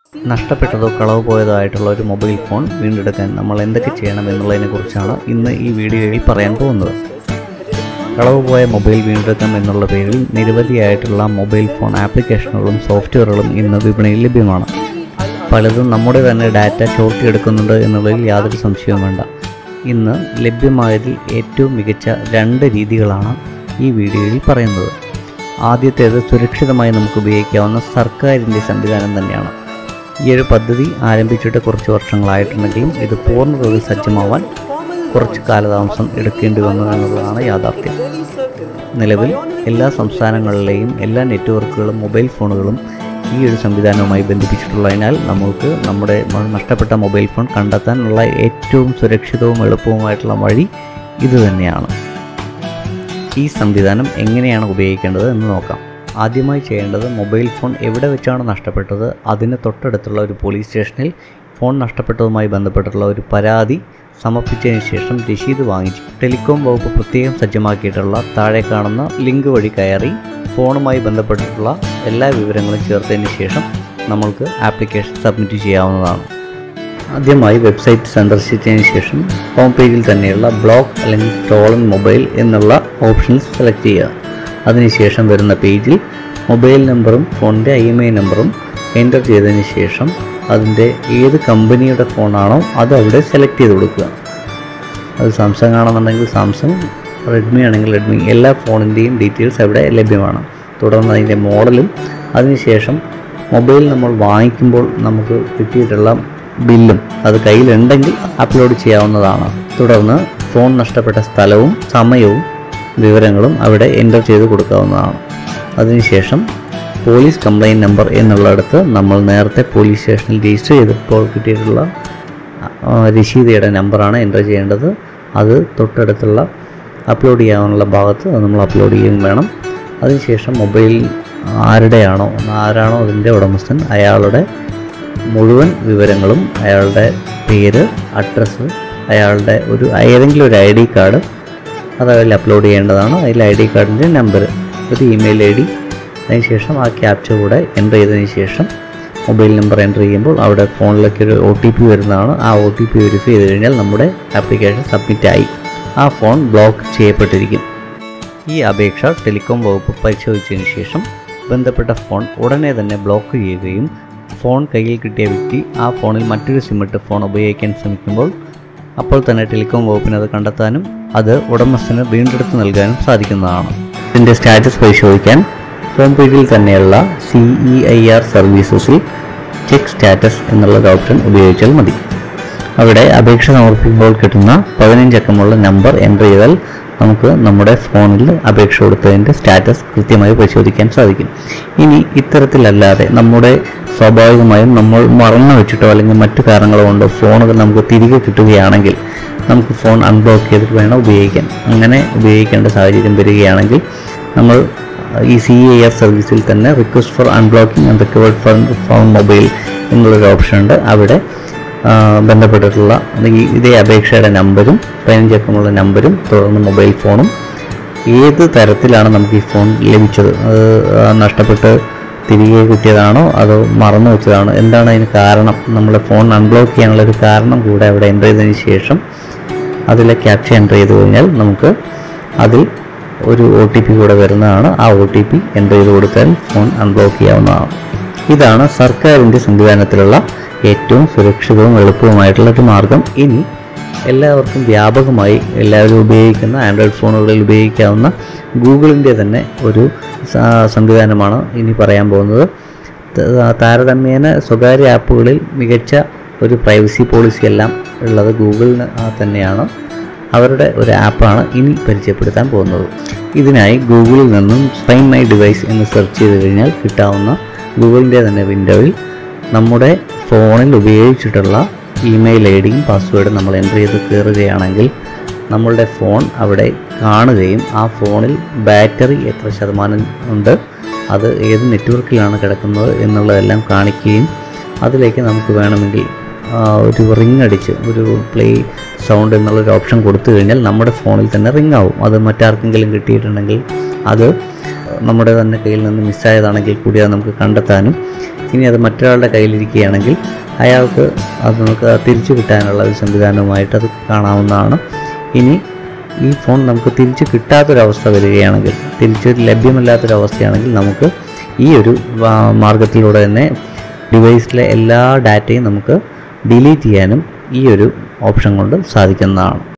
നഷ്ടപ്പെട്ടതോ കളവ് പോയതോ ആയിട്ടുള്ള ഒരു മൊബൈൽ ഫോൺ വീണ്ടെടുക്കാൻ നമ്മൾ എന്തൊക്കെ ചെയ്യണം എന്നുള്ളതിനെക്കുറിച്ചാണ് ഇന്ന് ഈ വീഡിയോയിൽ പറയാൻ പോകുന്നത് കളവ് പോയ മൊബൈൽ വീണ്ടെടുക്കാം എന്നുള്ള പേരിൽ നിരവധിയായിട്ടുള്ള മൊബൈൽ ഫോൺ ആപ്ലിക്കേഷനുകളും സോഫ്റ്റ്വെയറുകളും ഇന്ന് വിപണിയിൽ ലഭ്യമാണ് പലതും നമ്മുടെ തന്നെ ഡാറ്റ ചോർത്തിയെടുക്കുന്നുണ്ട് എന്നുള്ളതിൽ യാതൊരു സംശയവും വേണ്ട ഇന്ന് ലഭ്യമായതിൽ ഏറ്റവും മികച്ച രണ്ട് രീതികളാണ് ഈ വീഡിയോയിൽ പറയുന്നത് ആദ്യത്തേത് സുരക്ഷിതമായി നമുക്ക് ഉപയോഗിക്കാവുന്ന സർക്കാരിൻ്റെ സംവിധാനം തന്നെയാണ് ഈ ഒരു പദ്ധതി ആരംഭിച്ചിട്ട് കുറച്ച് വർഷങ്ങളായിട്ടുണ്ടെങ്കിലും ഇത് പൂർണ്ണതോതിൽ സജ്ജമാവാൻ കുറച്ച് കാലതാമസം എടുക്കേണ്ടി വന്നു എന്നുള്ളതാണ് യാഥാർത്ഥ്യം നിലവിൽ എല്ലാ സംസ്ഥാനങ്ങളിലെയും എല്ലാ നെറ്റ്വർക്കുകളും മൊബൈൽ ഫോണുകളും ഈ ഒരു സംവിധാനവുമായി ബന്ധിപ്പിച്ചിട്ടുള്ളതിനാൽ നമുക്ക് നമ്മുടെ മ- നഷ്ടപ്പെട്ട മൊബൈൽ ഫോൺ കണ്ടെത്താനുള്ള ഏറ്റവും സുരക്ഷിതവും എളുപ്പവുമായിട്ടുള്ള വഴി ഇത് തന്നെയാണ് ഈ സംവിധാനം എങ്ങനെയാണ് ഉപയോഗിക്കേണ്ടത് എന്ന് നോക്കാം ആദ്യമായി ചെയ്യേണ്ടത് മൊബൈൽ ഫോൺ എവിടെ വെച്ചാണ് നഷ്ടപ്പെട്ടത് അതിന് തൊട്ടടുത്തുള്ള ഒരു പോലീസ് സ്റ്റേഷനിൽ ഫോൺ നഷ്ടപ്പെട്ടതുമായി ബന്ധപ്പെട്ടുള്ള ഒരു പരാതി സമർപ്പിച്ചതിന് ശേഷം രസീത് വാങ്ങിച്ച് ടെലികോം വകുപ്പ് പ്രത്യേകം സജ്ജമാക്കിയിട്ടുള്ള താഴെ കാണുന്ന ലിങ്ക് വഴി കയറി ഫോണുമായി ബന്ധപ്പെട്ടിട്ടുള്ള എല്ലാ വിവരങ്ങളും ചേർത്തതിന് ശേഷം നമ്മൾക്ക് ആപ്ലിക്കേഷൻ സബ്മിറ്റ് ചെയ്യാവുന്നതാണ് ആദ്യമായി വെബ്സൈറ്റ് സന്ദർശിച്ചതിന് ശേഷം ഹോം പേജിൽ തന്നെയുള്ള ബ്ലോക്ക് അല്ലെങ്കിൽ സ്റ്റോളൻ മൊബൈൽ എന്നുള്ള ഓപ്ഷനിൽ സെലക്ട് ചെയ്യുക അതിനുശേഷം വരുന്ന പേജിൽ മൊബൈൽ നമ്പറും ഫോണിൻ്റെ ഐ എം ഐ നമ്പറും എൻ്റർ ചെയ്തതിന് ശേഷം അതിൻ്റെ ഏത് കമ്പനിയുടെ ഫോണാണോ അത് അവിടെ സെലക്ട് ചെയ്ത് കൊടുക്കുക അത് സാംസങ് ആണെന്നുണ്ടെങ്കിൽ സാംസങ് റെഡ്മി ആണെങ്കിൽ റെഡ്മി എല്ലാ ഫോണിൻ്റെയും ഡീറ്റെയിൽസ് അവിടെ ലഭ്യമാണ് തുടർന്ന് അതിൻ്റെ മോഡലും അതിനുശേഷം മൊബൈൽ നമ്മൾ വാങ്ങിക്കുമ്പോൾ നമുക്ക് കിട്ടിയിട്ടുള്ള ബില്ലും അത് കയ്യിലുണ്ടെങ്കിൽ അപ്ലോഡ് ചെയ്യാവുന്നതാണ് തുടർന്ന് ഫോൺ നഷ്ടപ്പെട്ട സ്ഥലവും സമയവും വിവരങ്ങളും അവിടെ എൻ്റർ ചെയ്ത് കൊടുക്കാവുന്നതാണ് അതിനുശേഷം പോലീസ് കംപ്ലൈൻറ്റ് നമ്പർ എന്നുള്ളിടത്ത് നമ്മൾ നേരത്തെ പോലീസ് സ്റ്റേഷനിൽ രജിസ്റ്റർ ചെയ്തപ്പോൾ കിട്ടിയിട്ടുള്ള ആ, രശീതയുടെ നമ്പറാണ് എൻ്റർ ചെയ്യേണ്ടത് അത് തൊട്ടടുത്തുള്ള അപ്ലോഡ് ചെയ്യാനുള്ള ഭാഗത്ത് അത് നമ്മൾ അപ്ലോഡ് ചെയ്യുകയും വേണം അതിനുശേഷം മൊബൈൽ ആരുടെയാണോ ആരാണോ അതിൻ്റെ ഉടമസ്ഥൻ അയാളുടെ മുഴുവൻ വിവരങ്ങളും അയാളുടെ പേര് അഡ്രസ്സ് അയാളുടെ ഒരു ഏതെങ്കിലും ഒരു ഐ ഡി കാർഡ് അത് അതിൽ അപ്ലോഡ് ചെയ്യേണ്ടതാണ് അതിൽ ഐ ഡി കാർഡിൻ്റെ നമ്പർ ഒരു ഇമെയിൽ ഐ ഡി അതിനുശേഷം ആ ക്യാപ്ച കൂടെ എൻ്റർ ചെയ്തതിന് ശേഷം മൊബൈൽ നമ്പർ എൻ്റർ ചെയ്യുമ്പോൾ അവിടെ ഫോണിലേക്ക് ഒരു ഒ ടി പി വരുന്നതാണ് ആ ഒ ടി പി വെരിഫൈ ചെയ്ത് കഴിഞ്ഞാൽ നമ്മുടെ ആപ്ലിക്കേഷൻ സബ്മിറ്റ് ആയി ആ ഫോൺ ബ്ലോക്ക് ചെയ്യപ്പെട്ടിരിക്കും ഈ അപേക്ഷ ടെലികോം വകുപ്പ് പരിശോധിച്ചതിന് ശേഷം ബന്ധപ്പെട്ട ഫോൺ ഉടനെ തന്നെ ബ്ലോക്ക് ചെയ്യുകയും ഫോൺ കയ്യിൽ കിട്ടിയ വ്യക്തി ആ ഫോണിൽ മറ്റൊരു സിമ്മിട്ട് ഫോൺ ഉപയോഗിക്കാൻ ശ്രമിക്കുമ്പോൾ അപ്പോൾ തന്നെ ടെലികോം വകുപ്പിന് അത് കണ്ടെത്താനും അത് ഉടമസ്ഥന് വീണ്ടെടുത്ത് നൽകാനും സാധിക്കുന്നതാണ് ഇതിൻ്റെ സ്റ്റാറ്റസ് പരിശോധിക്കാൻ ഹോം പേജിൽ തന്നെയുള്ള സി ഇ ഐ ആർ സർവീസസിൽ ചെക്ക് സ്റ്റാറ്റസ് എന്നുള്ള ഒരു ഓപ്ഷൻ ഉപയോഗിച്ചാൽ മതി അവിടെ അപേക്ഷ സമർപ്പിക്കുമ്പോൾ കിട്ടുന്ന പതിനഞ്ചക്കമുള്ള നമ്പർ എൻ്റർ ചെയ്താൽ നമുക്ക് നമ്മുടെ ഫോണിൽ അപേക്ഷ കൊടുത്തതിൻ്റെ സ്റ്റാറ്റസ് കൃത്യമായി പരിശോധിക്കാൻ സാധിക്കും ഇനി ഇത്തരത്തിലല്ലാതെ നമ്മുടെ സ്വാഭാവികമായും നമ്മൾ മറന്നു വെച്ചിട്ടോ അല്ലെങ്കിൽ മറ്റു കാരണങ്ങൾ കൊണ്ടോ ഫോണുകൾ നമുക്ക് തിരികെ കിട്ടുകയാണെങ്കിൽ നമുക്ക് ഫോൺ അൺബ്ലോക്ക് ചെയ്തിട്ട് വേണം ഉപയോഗിക്കാൻ അങ്ങനെ ഉപയോഗിക്കേണ്ട സാഹചര്യം വരികയാണെങ്കിൽ നമ്മൾ ഈ സി ഐ ആർ സർവീസിൽ തന്നെ request for unblocking and recovered for phone mobile എന്നുള്ളൊരു ഓപ്ഷൻ ഉണ്ട് അവിടെ ആ, ബന്ധപ്പെട്ടിട്ടുള്ള അല്ലെങ്കിൽ ഇതേ അപേക്ഷയുടെ നമ്പരും പതിനഞ്ചക്കമുള്ള നമ്പരും തുടർന്ന് മൊബൈൽ ഫോണും ഏത് തരത്തിലാണ് നമുക്ക് ഈ ഫോൺ ലഭിച്ചത് അത് ആ, നഷ്ടപ്പെട്ട് തിരികെ കിട്ടിയതാണോ അതോ മറന്നു വെച്ചതാണോ എന്താണ് അതിന് കാരണം നമ്മുടെ ഫോൺ അൺബ്ലോക്ക് ചെയ്യാനുള്ള ഒരു കാരണം കൂടെ അവിടെ എൻ്റർ ചെയ്തതിന് ശേഷം അതിലെ ക്യാപ്ച എൻ്റർ ചെയ്ത് കഴിഞ്ഞാൽ നമുക്ക് അതിൽ ഒരു ഒ ടി പി കൂടെ വരുന്നതാണ് ആ ഒ ടി പി എൻ്റർ ചെയ്ത് കൊടുത്താൽ ഫോൺ അൺബ്ലോക്ക് ചെയ്യാവുന്നതാണ് ഇതാണ് സർക്കാരിൻ്റെ സംവിധാനത്തിലുള്ള ഏറ്റവും സുരക്ഷിതവും എളുപ്പവുമായിട്ടുള്ള ഒരു മാർഗം ഇനി എല്ലാവർക്കും വ്യാപകമായി എല്ലാവരും ഉപയോഗിക്കുന്ന ആൻഡ്രോയിഡ് ഫോണുകളിൽ ഉപയോഗിക്കാവുന്ന ഗൂഗിളിൻ്റെ തന്നെ ഒരു സ- സംവിധാനമാണ് ഇനി പറയാൻ പോകുന്നത് ത- താരതമ്യേന സ്വകാര്യ ആപ്പുകളിൽ മികച്ച ഒരു പ്രൈവസി പോളിസി എല്ലാം ഉള്ളത് ഗൂഗിളിന് ആ തന്നെയാണ് അവരുടെ ഒരു ആപ്പാണ് ഇനി പരിചയപ്പെടുത്താൻ പോകുന്നത് ഇതിനായി ഗൂഗിളിൽ നിന്നും ഫൈൻ മൈ ഡിവൈസ് എന്ന് സെർച്ച് ചെയ്ത് കഴിഞ്ഞാൽ കിട്ടാവുന്ന ഗൂഗിളിൻ്റെ തന്നെ വിൻഡോയിൽ നമ്മുടെ ഫോണിൽ ഉപയോഗിച്ചിട്ടുള്ള ഇമെയിൽ ഐ ഡിയും പാസ്വേഡും നമ്മൾ എൻ്റർ ചെയ്ത് കയറുകയാണെങ്കിൽ നമ്മളുടെ ഫോൺ അവിടെ കാണുകയും ആ ഫോണിൽ ബാറ്ററി എത്ര ശതമാനം ഉണ്ട് അത് ഏത് നെറ്റ്വർക്കിലാണ് കിടക്കുന്നത് എന്നുള്ളതെല്ലാം കാണിക്കുകയും അതിലേക്ക് നമുക്ക് വേണമെങ്കിൽ ആ, ഒരു റിങ് അടിച്ച് ഒരു പ്ലേ സൗണ്ട് എന്നുള്ളൊരു ഓപ്ഷൻ കൊടുത്തു കഴിഞ്ഞാൽ നമ്മുടെ ഫോണിൽ തന്നെ റിങ് ആവും അത് മറ്റാർക്കെങ്കിലും കിട്ടിയിട്ടുണ്ടെങ്കിൽ അത് നമ്മുടെ തന്നെ കയ്യിൽ നിന്ന് മിസ്സായതാണെങ്കിൽ കൂടി അത് നമുക്ക് കണ്ടെത്താനും ഇനി അത് മറ്റൊരാളുടെ കയ്യിലിരിക്കുകയാണെങ്കിൽ അയാൾക്ക് അത് നമുക്ക് തിരിച്ചു കിട്ടാനുള്ള ഒരു സംവിധാനവുമായിട്ട് അത് കാണാവുന്നതാണ് ഇനി ഈ ഫോൺ നമുക്ക് തിരിച്ച് കിട്ടാത്തൊരവസ്ഥ വരികയാണെങ്കിൽ തിരിച്ച് ലഭ്യമല്ലാത്തൊരവസ്ഥയാണെങ്കിൽ നമുക്ക് ഈ ഒരു വാ- മാർഗത്തിലൂടെ തന്നെ ഡിവൈസിലെ എല്ലാ ഡാറ്റയും നമുക്ക് ഡിലീറ്റ് ചെയ്യാനും ഈ ഒരു ഓപ്ഷൻ കൊണ്ട് സാധിക്കുന്നതാണ്